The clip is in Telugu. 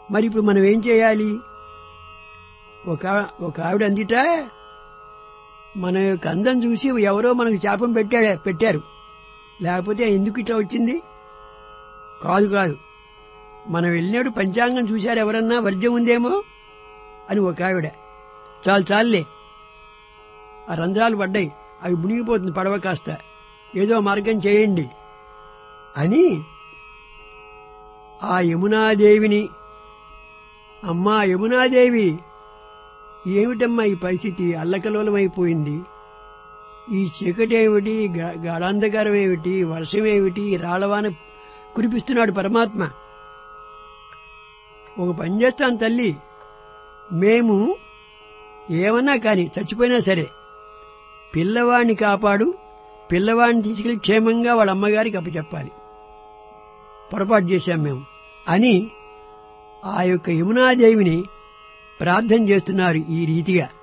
మరి ఇప్పుడు మనం ఏం చేయాలి ఒక ఒక ఆవిడ అందిట మన యొక్క అందం చూసి ఎవరో మనకు శాపం పెట్టాడు పెట్టారు లేకపోతే ఎందుకు ఇట్లా వచ్చింది కాదు కాదు మనం వెళ్ళినాడు పంచాంగం చూశారు ఎవరన్నా వర్జ్యం ఉందేమో అని ఒక ఆవిడ చాలు చాలులే ఆ రంధ్రాలు పడ్డాయి అవి మునిగిపోతుంది పడవ కాస్త ఏదో మార్గం చేయండి అని ఆ యమునాదేవిని అమ్మా యమునాదేవి ఏమిటమ్మా ఈ పరిస్థితి అల్లకలోలమైపోయింది ఈ చీకటి ఏమిటి గా- గాఢాంధకారం ఏమిటి వర్షం ఏమిటి రాళవాన కురిపిస్తున్నాడు పరమాత్మ ఒక పని చేస్తాను తల్లి మేము ఏమన్నా కాని చచ్చిపోయినా సరే పిల్లవాడిని కాపాడు పిల్లవాడిని తీసుకెళ్లి క్షేమంగా వాళ్ళ అమ్మగారికి అప్పచెప్పాలి పొరపాటు చేశాం మేము అని ఆ యొక్క యమునాదేవిని ప్రార్థన చేస్తున్నారు ఈ రీతిగా